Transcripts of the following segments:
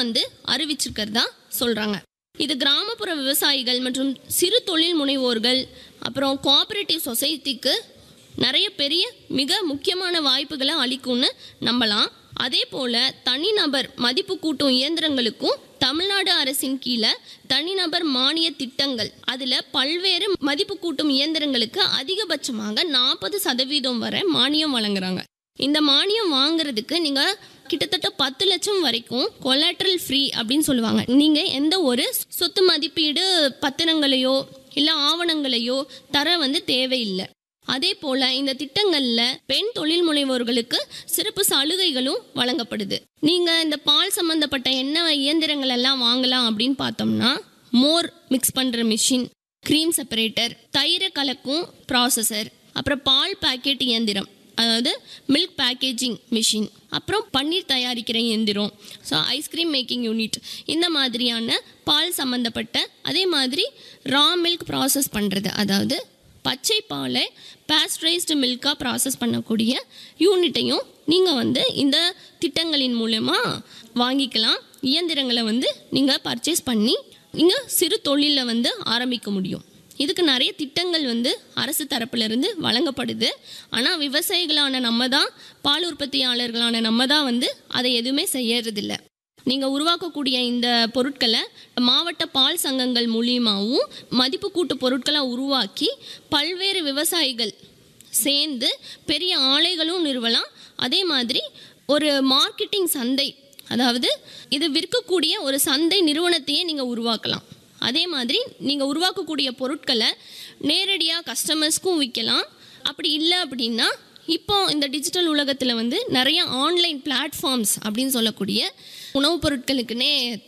வந்து அறிவிச்சிருக்கிறதா சொல்கிறாங்க இது கிராமப்புற விவசாயிகள் மற்றும் சிறு தொழில் முனைவோர்கள் அப்புறம் கோஆபரேட்டிவ் சொசைட்டிக்கு நிறைய பெரிய மிக முக்கியமான வாய்ப்புகளை அளிக்கும்னு நம்பலாம் அதே போல் தனிநபர் மதிப்பு கூட்டும் இயந்திரங்களுக்கும் தமிழ்நாடு அரசின் கீழே தனிநபர் மானிய திட்டங்கள் அதில் பல்வேறு மதிப்பு கூட்டும் இயந்திரங்களுக்கு அதிகபட்சமாக நாற்பது சதவீதம் வரை மானியம் வழங்குறாங்க இந்த மானியம் வாங்குறதுக்கு நீங்கள் கிட்டத்தட்ட பத்து லட்சம் வரைக்கும் கொலாட்ரல் ஃப்ரீ அப்படின்னு சொல்லுவாங்க நீங்கள் எந்த ஒரு சொத்து மதிப்பீடு பத்திரங்களையோ இல்லை ஆவணங்களையோ தர வந்து தேவையில்லை அதே போல் இந்த திட்டங்களில் பெண் தொழில் முனைவோர்களுக்கு சிறப்பு சலுகைகளும் வழங்கப்படுது நீங்கள் இந்த பால் சம்மந்தப்பட்ட என்ன இயந்திரங்கள் எல்லாம் வாங்கலாம் அப்படின்னு பார்த்தோம்னா மோர் மிக்ஸ் பண்ணுற மிஷின் க்ரீம் செப்பரேட்டர் தயிரை கலக்கும் ப்ராசஸர் அப்புறம் பால் பாக்கெட் இயந்திரம் அதாவது மில்க் பேக்கேஜிங் மிஷின் அப்புறம் பன்னீர் தயாரிக்கிற இயந்திரம் ஸோ ஐஸ்கிரீம் மேக்கிங் யூனிட் இந்த மாதிரியான பால் சம்மந்தப்பட்ட அதே மாதிரி ரா மில்க் ப்ராசஸ் பண்ணுறது அதாவது பச்சை பாலை பாஸ்டரைஸ்டு மில்காக ப்ராசஸ் பண்ணக்கூடிய யூனிட்டையும் நீங்கள் வந்து இந்த திட்டங்களின் மூலமா வாங்கிக்கலாம் இயந்திரங்களை வந்து நீங்கள் பர்ச்சேஸ் பண்ணி நீங்கள் சிறு தொழிலில் வந்து ஆரம்பிக்க முடியும் இதுக்கு நிறைய திட்டங்கள் வந்து அரசு தரப்பிலிருந்து வழங்கப்படுது ஆனால் விவசாயிகளான நம்ம தான் பால் உற்பத்தியாளர்களான நம்ம தான் வந்து அதை எதுவுமே செய்யறதில்ல நீங்கள் உருவாக்கக்கூடிய இந்த பொருட்களை மாவட்ட பால் சங்கங்கள் மூலியமாகவும் மதிப்பு கூட்டு பொருட்களை உருவாக்கி பல்வேறு விவசாயிகள் சேர்ந்து பெரிய ஆலைகளும் நிறுவலாம் அதே மாதிரி ஒரு மார்க்கெட்டிங் சந்தை அதாவது இது விற்கக்கூடிய ஒரு சந்தை நிறுவனத்தையே நீங்கள் உருவாக்கலாம் அதே மாதிரி நீங்கள் உருவாக்கக்கூடிய பொருட்களை நேரடியாக கஸ்டமர்ஸ்க்கும் விற்கலாம் அப்படி இல்லை அப்படின்னா இப்போ இந்த டிஜிட்டல் உலகத்தில் வந்து நிறைய ஆன்லைன் பிளாட்ஃபார்ம்ஸ் அப்படின்னு சொல்லக்கூடிய உணவுப் பொருட்களுக்குன்னே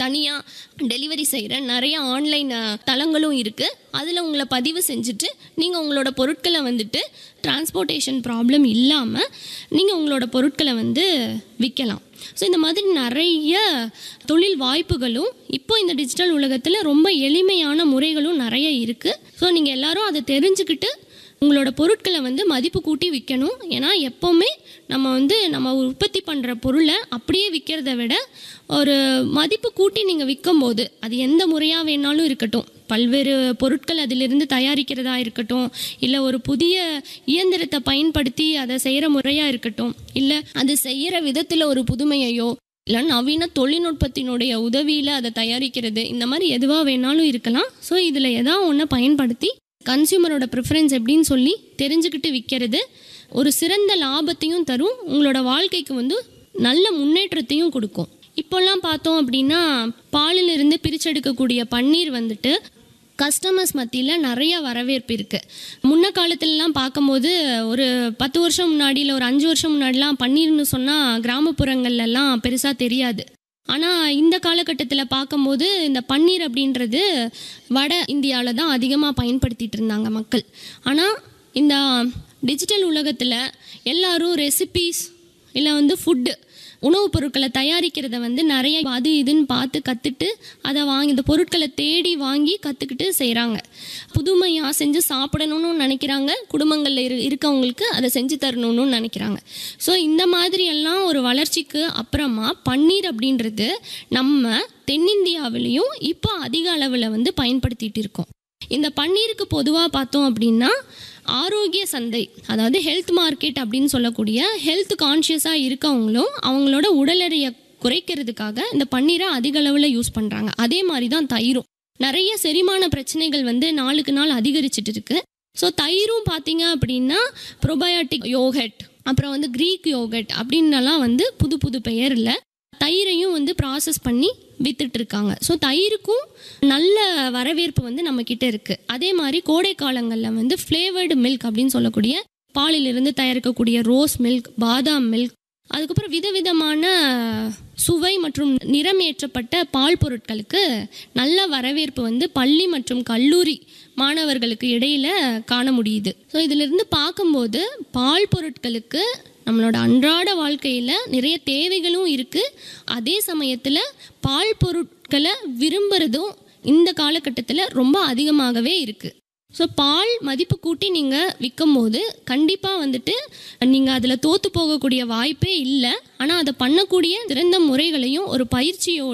தனியாக டெலிவரி செய்கிற நிறைய ஆன்லைன் தளங்களும் இருக்குது அதில் உங்களை பதிவு செஞ்சுட்டு நீங்கள் உங்களோட பொருட்களை வந்துட்டு டிரான்ஸ்போர்ட்டேஷன் ப்ராப்ளம் இல்லாமல் நீங்கள் உங்களோட பொருட்களை வந்து விற்கலாம் ஸோ இந்த மாதிரி நிறைய தொழில் வாய்ப்புகளும் இப்போ இந்த டிஜிட்டல் உலகத்தில் ரொம்ப எளிமையான முறைகளும் நிறைய இருக்குது ஸோ நீங்கள் எல்லாரும் அதை தெரிஞ்சுக்கிட்டு உங்களோட பொருட்களை வந்து மதிப்பு கூட்டி விற்கணும் ஏன்னா எப்போவுமே நம்ம வந்து நம்ம உற்பத்தி பண்ணுற பொருளை அப்படியே விற்கிறத விட ஒரு மதிப்பு கூட்டி நீங்கள் விற்கும்போது அது எந்த முறையாக வேணாலும் இருக்கட்டும் பல்வேறு பொருட்கள் அதிலிருந்து தயாரிக்கிறதா இருக்கட்டும் இல்லை ஒரு புதிய இயந்திரத்தை பயன்படுத்தி அதை செய்கிற முறையாக இருக்கட்டும் இல்லை அது செய்கிற விதத்தில் ஒரு புதுமையையோ இல்லை நவீன தொழில்நுட்பத்தினுடைய உதவியில் அதை தயாரிக்கிறது இந்த மாதிரி எதுவாக வேணாலும் இருக்கலாம் ஸோ இதில் எதா ஒன்று பயன்படுத்தி கன்சியூமரோட ப்ரிஃபரன்ஸ் எப்படின்னு சொல்லி தெரிஞ்சுக்கிட்டு விற்கிறது ஒரு சிறந்த லாபத்தையும் தரும் உங்களோட வாழ்க்கைக்கு வந்து நல்ல முன்னேற்றத்தையும் கொடுக்கும் இப்போல்லாம் பார்த்தோம் அப்படின்னா பாலிலிருந்து பிரிச்செடுக்கக்கூடிய பன்னீர் வந்துட்டு கஸ்டமர்ஸ் மத்தியில் நிறைய வரவேற்பு இருக்குது முன்ன காலத்துலலாம் பார்க்கும்போது ஒரு பத்து வருஷம் முன்னாடி இல்லை ஒரு அஞ்சு வருஷம் முன்னாடிலாம் பன்னீர்னு சொன்னால் கிராமப்புறங்கள்லாம் பெருசாக தெரியாது ஆனால் இந்த காலகட்டத்தில் பார்க்கும்போது இந்த பன்னீர் அப்படின்றது வட இந்தியாவில் தான் அதிகமாக பயன்படுத்திட்டு இருந்தாங்க மக்கள் ஆனால் இந்த டிஜிட்டல் உலகத்தில் எல்லாரும் ரெசிபீஸ் இல்லை வந்து ஃபுட்டு உணவுப் பொருட்களை தயாரிக்கிறத வந்து நிறைய அது இதுன்னு பார்த்து கற்றுட்டு அதை வாங்கி இந்த பொருட்களை தேடி வாங்கி கற்றுக்கிட்டு செய்கிறாங்க புதுமையாக செஞ்சு சாப்பிடணும்னு நினைக்கிறாங்க குடும்பங்களில் இரு இருக்கவங்களுக்கு அதை செஞ்சு தரணும்னு நினைக்கிறாங்க ஸோ இந்த மாதிரி எல்லாம் ஒரு வளர்ச்சிக்கு அப்புறமா பன்னீர் அப்படின்றது நம்ம தென்னிந்தியாவிலையும் இப்போ அதிக அளவில் வந்து பயன்படுத்திட்டு இருக்கோம் இந்த பன்னீருக்கு பொதுவாக பார்த்தோம் அப்படின்னா ஆரோக்கிய சந்தை அதாவது ஹெல்த் மார்க்கெட் அப்படின்னு சொல்லக்கூடிய ஹெல்த் கான்ஷியஸாக இருக்கவங்களும் அவங்களோட உடல் எடையை குறைக்கிறதுக்காக இந்த பன்னீரை அதிக அளவில் யூஸ் பண்ணுறாங்க அதே மாதிரி தான் தயிரும் நிறைய செரிமான பிரச்சனைகள் வந்து நாளுக்கு நாள் அதிகரிச்சிட்டு இருக்கு ஸோ தயிரும் பார்த்தீங்க அப்படின்னா ப்ரொபயோட்டிக் யோகட் அப்புறம் வந்து க்ரீக் யோகட் அப்படின்னலாம் வந்து புது புது பெயரில் தயிரையும் வந்து ப்ராசஸ் பண்ணி வித்துட்டு இருக்காங்க ஸோ தயிருக்கும் நல்ல வரவேற்பு வந்து நம்ம கிட்ட இருக்கு அதே மாதிரி கோடை காலங்களில் வந்து ஃப்ளேவர்டு மில்க் அப்படின்னு சொல்லக்கூடிய பாலிலிருந்து தயாரிக்கக்கூடிய ரோஸ் மில்க் பாதாம் மில்க் அதுக்கப்புறம் விதவிதமான சுவை மற்றும் நிறம் ஏற்றப்பட்ட பால் பொருட்களுக்கு நல்ல வரவேற்பு வந்து பள்ளி மற்றும் கல்லூரி மாணவர்களுக்கு இடையில காண முடியுது ஸோ இதிலிருந்து பார்க்கும்போது பால் பொருட்களுக்கு நம்மளோட அன்றாட வாழ்க்கையில் நிறைய தேவைகளும் இருக்குது அதே சமயத்தில் பால் பொருட்களை விரும்புகிறதும் இந்த காலகட்டத்தில் ரொம்ப அதிகமாகவே இருக்குது ஸோ பால் மதிப்பு கூட்டி நீங்கள் விற்கும் போது கண்டிப்பாக வந்துட்டு நீங்கள் அதில் தோற்று போகக்கூடிய வாய்ப்பே இல்லை ஆனால் அதை பண்ணக்கூடிய சிறந்த முறைகளையும் ஒரு பயிற்சியோட